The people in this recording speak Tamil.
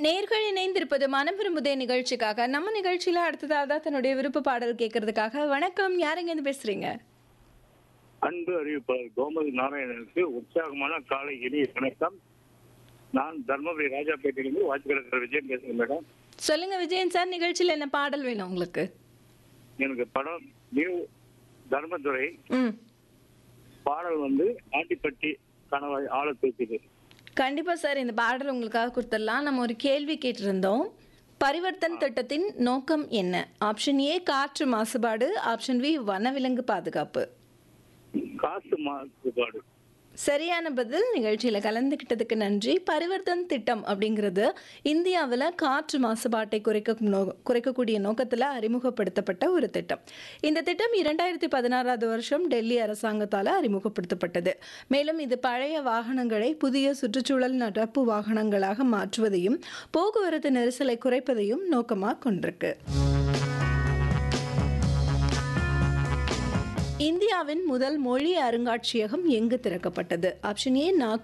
நேர்கள் இணைந்திருப்பது மனம் விரும்புதே நிகழ்ச்சிக்காக நம்ம நிகழ்ச்சியில அடுத்ததாக தான் தன்னுடைய விருப்ப பாடல் கேட்கறதுக்காக வணக்கம் யாருங்க இருந்து பேசுறீங்க அன்பு அறிவிப்பாளர் கோமதி நாராயணனுக்கு உற்சாகமான காலை இனிய வணக்கம் நான் தர்மபுரி ராஜாப்பேட்டையிலிருந்து வாட்சிக்கலர் விஜயம் பேசுகிறேன் மேடம் சொல்லுங்க விஜயன் சார் நிகழ்ச்சியில என்ன பாடல் வேணும் உங்களுக்கு எனக்கு படம் நியூ தர்மதுரை ம் பாடல் வந்து ஆண்டிப்பட்டி கணவாய் ஆழ தூக்குது கண்டிப்பா சார் இந்த பாடல் உங்களுக்காக கொடுத்துடலாம் நம்ம ஒரு கேள்வி கேட்டிருந்தோம் பரிவர்த்தன் திட்டத்தின் நோக்கம் என்ன ஆப்ஷன் ஏ காற்று மாசுபாடு ஆப்ஷன் பி வனவிலங்கு பாதுகாப்பு காசு மாசுபாடு சரியான பதில் நிகழ்ச்சியில் கலந்துக்கிட்டதுக்கு நன்றி பரிவர்த்தன் திட்டம் அப்படிங்கிறது இந்தியாவில் காற்று மாசுபாட்டை குறைக்க நோ குறைக்கக்கூடிய நோக்கத்தில் அறிமுகப்படுத்தப்பட்ட ஒரு திட்டம் இந்த திட்டம் இரண்டாயிரத்தி பதினாறாவது வருஷம் டெல்லி அரசாங்கத்தால் அறிமுகப்படுத்தப்பட்டது மேலும் இது பழைய வாகனங்களை புதிய சுற்றுச்சூழல் நடப்பு வாகனங்களாக மாற்றுவதையும் போக்குவரத்து நெரிசலை குறைப்பதையும் நோக்கமாக கொண்டிருக்கு இந்தியாவின் முதல் மொழி அருங்காட்சியகம் எங்கு திறக்கப்பட்டது ஆப்ஷன் ஏ நாக்